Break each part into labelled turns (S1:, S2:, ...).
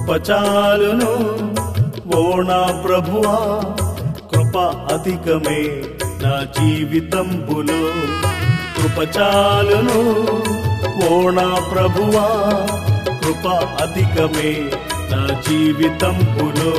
S1: కృపచాలును ఓ నా ప్రభువా కృప అధికమే నా జీవితంబులో కృపచాలును ఓ నా ప్రభువా కృప అధికమే నా జీవితంబులో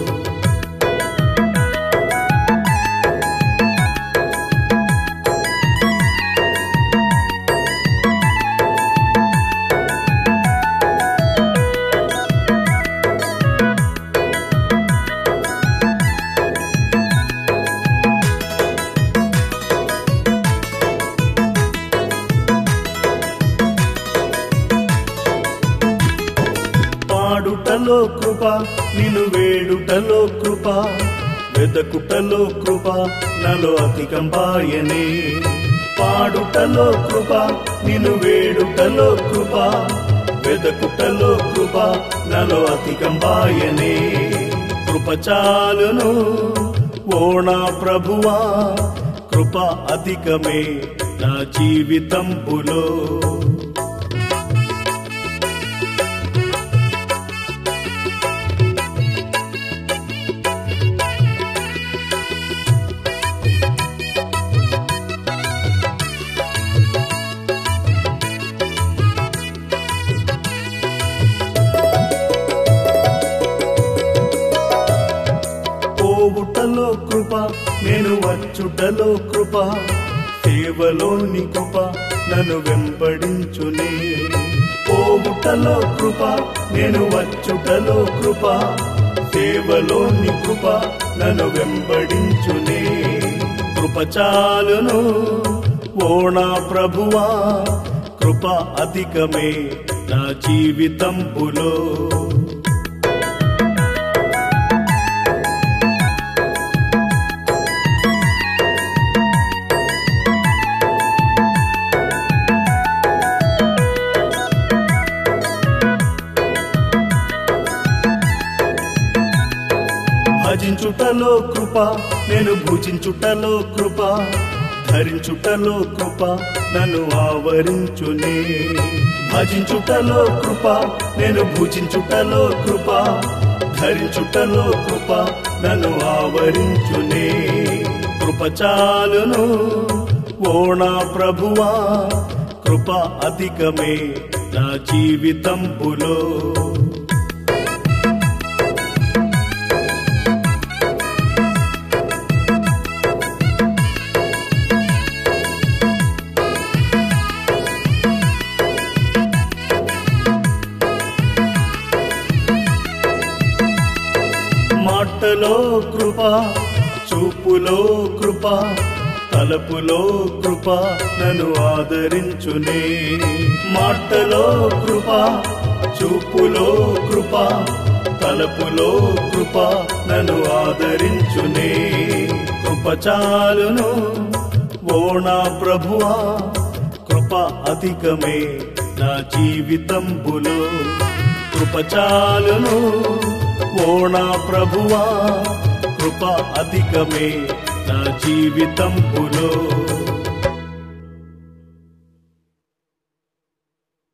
S1: పాడుటలో కృప నిన్ను వేడుటలో కృప వెదకుటలో కృప నలో అధికంపాయనే పాడుటలో కృప నిన్ను వేడుటలో కృప వెదకుటలో కృప నలో అధికంపాయనే కృప చాలును ఓ నా ప్రభువా కృప అధికమే నా జీవితంబులో పోవుటలో కృప నేను వచ్చుటలో కృప సేవలోని కృప నన్ను వెంబడించునే పోవుటలో కృప నేను వచ్చుటలో కృప సేవలోని కృప నన్ను వెంబడించునే కృప చాలును ఓ నా ప్రభువా కృప అధికమే నా జీవితంబులో భజించుటలో కృప నేను భుజించుటలో కృప ధరించుటలో కృప నన్ను ఆవరించునే భజించుటలో కృప నేను భుజించుటలో కృప ధరించుటలో కృప నన్ను ఆవరించునే కృప చాలును ఓ నా ప్రభువా కృప అధికమే నా జీవితంబులో మాటలో కృప చూపులో కృప తలపులో కృప నన్ను ఆదరించునే మాటలో కృప చూపులో కృప తలపులో కృప నన్ను ఆదరించునే కృప చాలును ఓ నా ప్రభువా కృప అధికమే నా జీవితంబులో కృప చాలును ఓ నా ప్రభువా కృప అధికమే నా జీవితంబులో